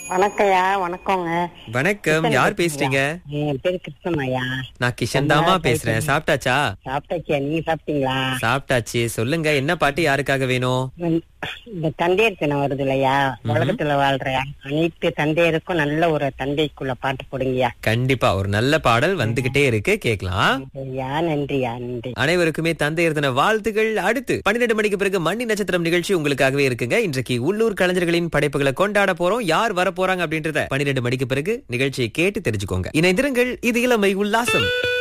வணக்கம்யா வணக்கங்க வணக்கம் யார் பேசுறீங்க என் பேரு கிருஷ்ணம்மாயா நான் கிஷன் தாமா பேசுறேன் சாப்பிட்டாச்சா சாப்பிட்டாச்சியா நீங்க சாப்பிட்டீங்களா சாப்பிட்டாச்சு சொல்லுங்க என்ன பாட்டு யாருக்காக வேணும் இந்த- இந்த தந்தையர் தினம் வருது இல்லையா உலகத்துல வாழ்ற அனைத்து தந்தையருக்கும் நல்ல ஒரு தந்தைக்குள்ள பாட்டு போடுங்கய்யா கண்டிப்பா ஒரு நல்ல பாடல் வந்துகிட்டே இருக்கு கேக்கலாம் சரியா நன்றியா நன்றி அனைவருக்குமே தந்தையர் தின வாழ்த்துகள் அடுத்து பன்னிரெண்டு மணிக்கு பிறகு மண்ணி நட்சத்திரம் நிகழ்ச்சி உங்களுக்காகவே இருக்குங்க இன்றைக்கு உள்ளூர் கலைஞர்களின் படைப்புகளை கொண்டாட போறோம் யார் வர போறாங்க அப்படின்றத பன்னிரெண்டு மணிக்கு பிறகு நிகழ்ச்சியை கேட்டு தெரிஞ்சுக்கோங்க இணைந்திருங்கள் இது இளமை உல்லாசம்